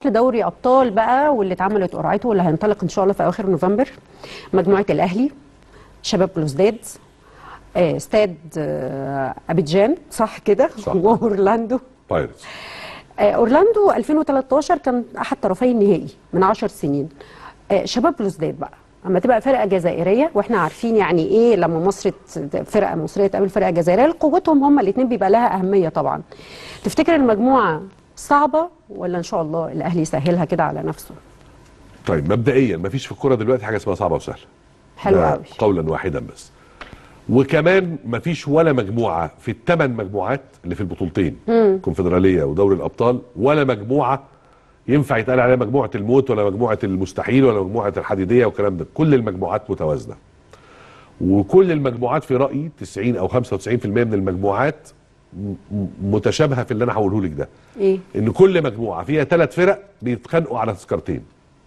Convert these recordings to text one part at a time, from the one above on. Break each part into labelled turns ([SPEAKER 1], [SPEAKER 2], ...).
[SPEAKER 1] دوري ابطال بقى واللي اتعملت قرعته واللي هينطلق ان شاء الله في اواخر نوفمبر مجموعه الاهلي شباب بلوزداد آه، استاد آه، ابيجان صح كده
[SPEAKER 2] صح.
[SPEAKER 1] واورلاندو
[SPEAKER 2] بايرتس
[SPEAKER 1] آه، اورلاندو 2013 كان احد طرفي النهائي من 10 سنين آه، شباب بلوزداد بقى اما تبقى فرقه جزائريه واحنا عارفين يعني ايه لما مصر ت- فرقه مصريه تقابل فرقه جزائريه قوتهم هما الاثنين بيبقى لها اهميه طبعا تفتكر المجموعه صعبه ولا ان شاء الله الاهلي يسهلها كده على نفسه
[SPEAKER 2] طيب مبدئيا مفيش في الكوره دلوقتي حاجه اسمها صعبه وسهله
[SPEAKER 1] حلو
[SPEAKER 2] ده
[SPEAKER 1] قوي
[SPEAKER 2] قولا واحدا بس وكمان مفيش ولا مجموعه في الثمان مجموعات اللي في البطولتين الكونفدراليه ودوري الابطال ولا مجموعه ينفع يتقال عليها مجموعه الموت ولا مجموعه المستحيل ولا مجموعه الحديديه والكلام ده كل المجموعات متوازنه وكل المجموعات في رايي 90 او 95% من المجموعات م- م- متشابهه في اللي انا هقوله لك ده
[SPEAKER 1] ايه
[SPEAKER 2] ان كل مجموعه فيها ثلاث فرق بيتخانقوا على تذكرتين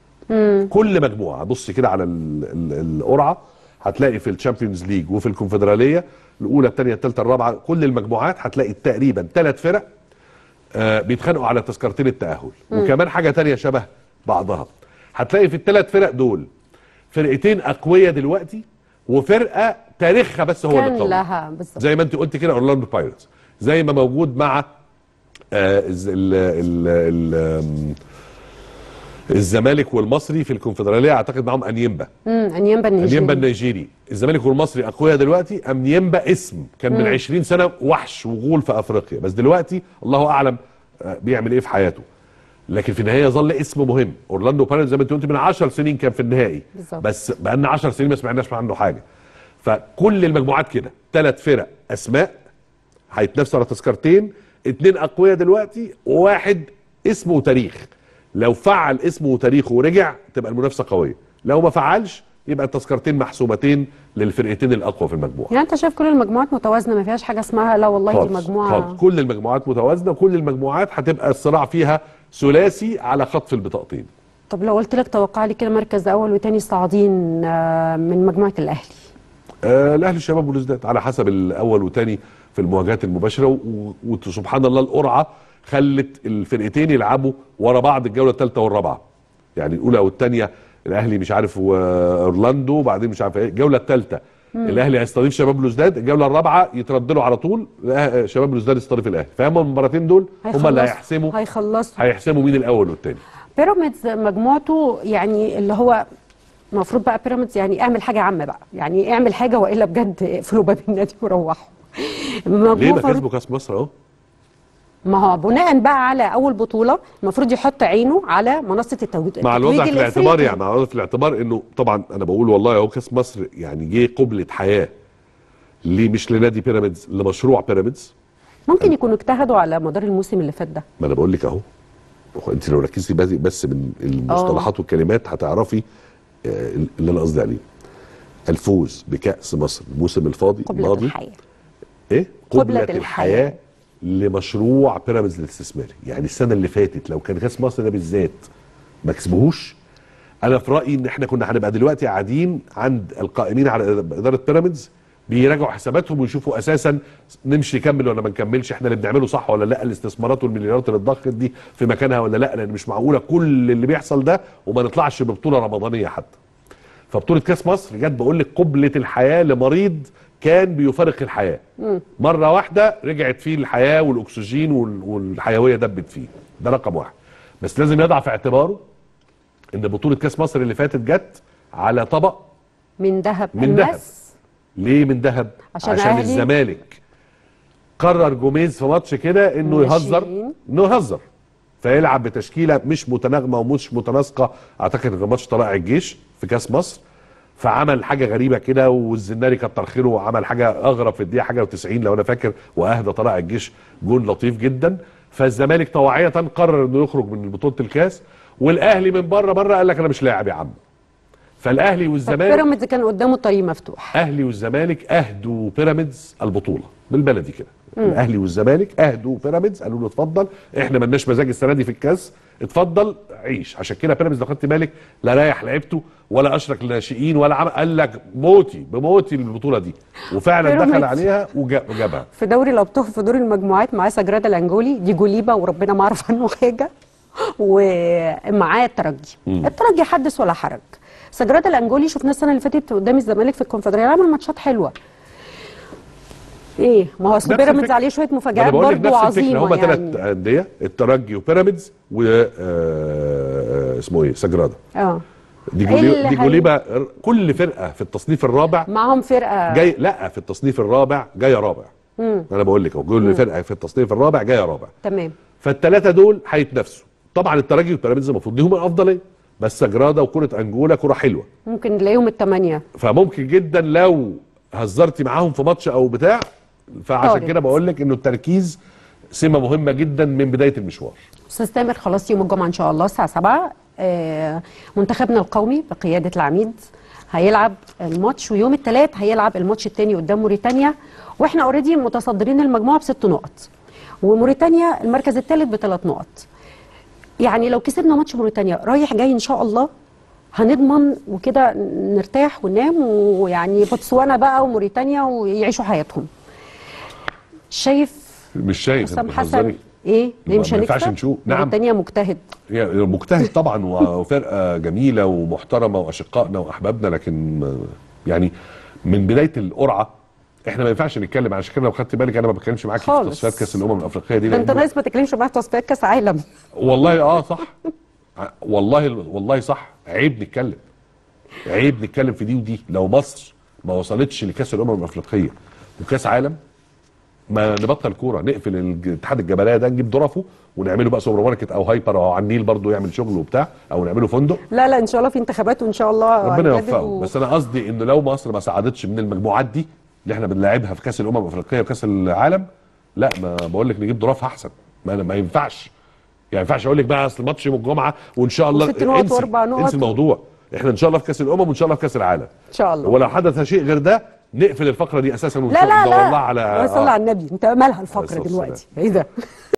[SPEAKER 2] كل مجموعه بص كده على ال- ال- القرعه هتلاقي في الشامبيونز ليج وفي الكونفدراليه الاولى الثانيه الثالثه الرابعه كل المجموعات هتلاقي تقريبا ثلاث فرق آه بيتخانقوا على تذكرتين التاهل وكمان حاجه تانية شبه بعضها هتلاقي في الثلاث فرق دول فرقتين اقوياء دلوقتي وفرقه تاريخها بس هو اللي
[SPEAKER 1] كان
[SPEAKER 2] قوي
[SPEAKER 1] لها بالظبط
[SPEAKER 2] زي ما انت قلت كده اورلاندو بايرتس زي ما موجود مع آه الز- ال ال ال آم، الزمالك والمصري في الكونفدراليه اعتقد معاهم انيمبا
[SPEAKER 1] امم انيمبا النيجيري
[SPEAKER 2] انيمبا النيجيري الزمالك والمصري اقوياء دلوقتي انيمبا اسم كان من 20 سنه وحش وغول في افريقيا بس دلوقتي الله اعلم آه، بيعمل ايه في حياته لكن في النهايه ظل اسم مهم اورلاندو بايرتس زي ما انت قلت من 10 سنين كان في النهائي
[SPEAKER 1] بالظبط.
[SPEAKER 2] بس بقالنا 10 سنين ما سمعناش عنه حاجه فكل المجموعات كده ثلاث فرق اسماء هيتنافسوا على تذكرتين اتنين اقوياء دلوقتي وواحد اسمه وتاريخ لو فعل اسمه وتاريخه ورجع تبقى المنافسه قويه لو ما فعلش يبقى التذكرتين محسومتين للفرقتين الاقوى في المجموعه
[SPEAKER 1] يعني انت شايف كل المجموعات متوازنه ما فيهاش حاجه اسمها لا والله دي
[SPEAKER 2] خالص
[SPEAKER 1] مجموعه
[SPEAKER 2] خالص كل المجموعات متوازنه وكل المجموعات هتبقى الصراع فيها ثلاثي على خطف البطاقتين
[SPEAKER 1] طب لو قلت لك توقع لي كده مركز اول وتاني صاعدين آه، من مجموعه الاهلي
[SPEAKER 2] آه الاهلي الشباب والوزداد على حسب الاول والثاني في المواجهات المباشره و- و- وسبحان الله القرعه خلت الفرقتين يلعبوا ورا بعض الجوله الثالثه والرابعه يعني الاولى والثانيه الاهلي مش عارف واورلاندو وبعدين مش عارف ايه الجوله الثالثه الاهلي هيستضيف شباب بلوزداد الجوله الرابعه يتردلوا على طول الأه- شباب بلوزداد يستضيف الاهلي فهم المباراتين دول هم اللي
[SPEAKER 1] هيخلصوا-
[SPEAKER 2] هيحسموا
[SPEAKER 1] هيخلصوا
[SPEAKER 2] هيحسموا مين الاول والثاني
[SPEAKER 1] بيراميدز مجموعته يعني اللي هو المفروض بقى بيراميدز يعني اعمل حاجه عامه بقى يعني اعمل حاجه والا بجد اقفلوا باب النادي وروحوا
[SPEAKER 2] ليه ما
[SPEAKER 1] مجموعة
[SPEAKER 2] كسبوا كاس مصر اهو
[SPEAKER 1] ما هو بناء بقى على اول بطوله المفروض يحط عينه على منصه التوجيه
[SPEAKER 2] مع الوضع في الاعتبار يعني مع الوضع في الاعتبار انه طبعا انا بقول والله اهو كاس مصر يعني جه قبلة حياه ليه مش لنادي بيراميدز لمشروع بيراميدز
[SPEAKER 1] ممكن يكونوا اجتهدوا على مدار الموسم اللي فات ده
[SPEAKER 2] ما انا بقول لك اهو هو انت لو ركزتي بس- بس من المصطلحات والكلمات هتعرفي آه، اللي انا قصدي عليه الفوز بكاس مصر الموسم الفاضي
[SPEAKER 1] قبلة
[SPEAKER 2] الماضي
[SPEAKER 1] الحياه
[SPEAKER 2] ايه
[SPEAKER 1] قبلة
[SPEAKER 2] قبلة
[SPEAKER 1] الحياة.
[SPEAKER 2] الحياة لمشروع بيراميدز الاستثماري يعني السنة اللي فاتت لو كان كاس مصر ده بالذات ما كسبوهوش انا في رايي ان احنا كنا هنبقى دلوقتي قاعدين عند القائمين على اداره بيراميدز بيراجعوا حساباتهم ويشوفوا اساسا نمشي نكمل ولا ما نكملش احنا اللي بنعمله صح ولا لا الاستثمارات والمليارات اللي اتضخت دي في مكانها ولا لا لان مش معقوله كل اللي بيحصل ده وما نطلعش ببطوله رمضانيه حتى فبطوله كاس مصر جت بقول لك قبله الحياه لمريض كان بيفارق الحياه مره واحده رجعت فيه الحياه والاكسجين وال- والحيويه دبت فيه ده رقم واحد بس لازم يضع في اعتباره ان بطوله كاس مصر اللي فاتت جت على طبق
[SPEAKER 1] من ذهب
[SPEAKER 2] من
[SPEAKER 1] الماس.
[SPEAKER 2] ذهب. ليه من ذهب
[SPEAKER 1] عشان
[SPEAKER 2] عشان
[SPEAKER 1] أهلي-
[SPEAKER 2] الزمالك قرر جوميز في ماتش كده انه
[SPEAKER 1] ماشيين.
[SPEAKER 2] يهزر انه يهزر فيلعب بتشكيله مش متناغمه ومش متناسقه اعتقد غير ماتش طلائع الجيش في كاس مصر فعمل حاجه غريبه كده والزناري كتر خيره وعمل حاجه اغرب في الدقيقه حاجه و90 لو انا فاكر واهدى طلائع الجيش جون لطيف جدا فالزمالك طواعيه قرر انه يخرج من بطوله الكاس والاهلي من بره بره قال لك انا مش لاعب يا عم فالاهلي والزمالك
[SPEAKER 1] بيراميدز كان قدامه الطريق مفتوح
[SPEAKER 2] اهلي والزمالك اهدوا بيراميدز البطوله بالبلدي كده الاهلي والزمالك اهدوا بيراميدز قالوا له اتفضل احنا ملناش مزاج السنه دي في الكاس اتفضل عيش عشان كده بيراميدز لو خدت بالك لا رايح لعبته ولا اشرك الناشئين ولا عمل قال لك موتي بموتي البطوله دي وفعلا دخل
[SPEAKER 1] بيراميدز.
[SPEAKER 2] عليها وجا- وجابها
[SPEAKER 1] في دوري الابطال في دور المجموعات معاه سجرادا الانجولي دي جوليبا وربنا ما اعرف عنه حاجه ومعاه الترجي الترجي حدث ولا حرج سجراد الانجولي شفناه السنه اللي فاتت قدام الزمالك في الكونفدراليه عمل ماتشات حلوه ايه ما هو اصل
[SPEAKER 2] نفس
[SPEAKER 1] بيراميدز
[SPEAKER 2] الفكرة.
[SPEAKER 1] عليه شويه
[SPEAKER 2] ما
[SPEAKER 1] مفاجآت
[SPEAKER 2] انا بقول لك
[SPEAKER 1] برضه
[SPEAKER 2] نفس الفكره
[SPEAKER 1] عظيمه
[SPEAKER 2] هم ثلاث
[SPEAKER 1] يعني
[SPEAKER 2] انديه الترجي وبيراميدز و آه، آه، اسمه ايه سجرادا
[SPEAKER 1] اه
[SPEAKER 2] دي
[SPEAKER 1] إيه
[SPEAKER 2] جولي
[SPEAKER 1] اللي
[SPEAKER 2] دي
[SPEAKER 1] هي-
[SPEAKER 2] جوليبا كل فرقه في التصنيف الرابع
[SPEAKER 1] معاهم فرقه
[SPEAKER 2] جاي لا في التصنيف الرابع جايه رابع انا بقول لك اهو كل فرقه في التصنيف الرابع جايه رابع
[SPEAKER 1] تمام
[SPEAKER 2] فالثلاثه دول هيتنافسوا طبعا الترجي والبيراميدز المفروض ليهم الافضليه بس سجرادا وكره انجولا كره حلوه
[SPEAKER 1] ممكن نلاقيهم الثمانيه
[SPEAKER 2] فممكن جدا لو هزرتي معاهم في ماتش او بتاع فعشان
[SPEAKER 1] طارت.
[SPEAKER 2] كده بقول لك انه التركيز سمه مهمه جدا من بدايه المشوار
[SPEAKER 1] استاذ تامر خلاص يوم الجمعه ان شاء الله الساعه 7 آه، منتخبنا القومي بقياده العميد هيلعب الماتش ويوم الثلاث هيلعب الماتش الثاني قدام موريتانيا واحنا اوريدي متصدرين المجموعه بست نقط وموريتانيا المركز الثالث بثلاث نقط يعني لو كسبنا ماتش موريتانيا رايح جاي ان شاء الله هنضمن وكده نرتاح وننام ويعني بوتسوانا بقى وموريتانيا ويعيشوا حياتهم شايف
[SPEAKER 2] مش شايف
[SPEAKER 1] حسام
[SPEAKER 2] أنت
[SPEAKER 1] حسن
[SPEAKER 2] بتهزري.
[SPEAKER 1] ايه ليه
[SPEAKER 2] ما-
[SPEAKER 1] مش
[SPEAKER 2] ما ينفعش
[SPEAKER 1] هنكسب
[SPEAKER 2] نشوف. نعم.
[SPEAKER 1] موريتانيا مجتهد
[SPEAKER 2] يعني مجتهد طبعا وفرقه جميله ومحترمه واشقائنا واحبابنا لكن يعني من بدايه القرعه احنا ما ينفعش نتكلم عشان كده لو خدت بالك انا ما بتكلمش معاك في
[SPEAKER 1] خالص.
[SPEAKER 2] تصفيات كاس الامم الافريقيه دي
[SPEAKER 1] ده انت
[SPEAKER 2] لأن-
[SPEAKER 1] ناقص ما تتكلمش معايا في تصفيات كاس عالم
[SPEAKER 2] والله اه صح ع- والله والله صح عيب نتكلم عيب نتكلم في دي ودي لو مصر ما وصلتش لكاس الامم الافريقيه وكاس عالم ما نبطل كوره نقفل الج- اتحاد الجبليه ده نجيب ظرفه ونعمله بقى سوبر ماركت او هايبر او على النيل برضه يعمل شغل وبتاع او نعمله فندق
[SPEAKER 1] لا لا ان شاء الله في انتخابات وان شاء الله
[SPEAKER 2] ربنا
[SPEAKER 1] هيجدد
[SPEAKER 2] يوفقه
[SPEAKER 1] و-
[SPEAKER 2] بس انا قصدي انه لو مصر ما صعدتش من المجموعات دي اللي احنا بنلاعبها في كاس الامم الافريقيه وكاس العالم لا ما بقول لك نجيب ظرافها احسن ما ما ينفعش يعني ما ينفعش اقول لك بقى اصل الماتش يوم الجمعه وان شاء الله
[SPEAKER 1] وست نقط
[SPEAKER 2] انسي-
[SPEAKER 1] وأربع نقط.
[SPEAKER 2] انسي الموضوع احنا ان شاء الله في كاس الامم وان شاء الله في كاس العالم
[SPEAKER 1] ان شاء الله
[SPEAKER 2] ولو حدث شيء غير ده نقفل الفقره دي اساسا
[SPEAKER 1] لا لا
[SPEAKER 2] وندور
[SPEAKER 1] لا
[SPEAKER 2] لها على
[SPEAKER 1] صلى
[SPEAKER 2] آه.
[SPEAKER 1] على النبي انت مالها
[SPEAKER 2] عليه
[SPEAKER 1] الفقره
[SPEAKER 2] الصلاة
[SPEAKER 1] دلوقتي ايه ده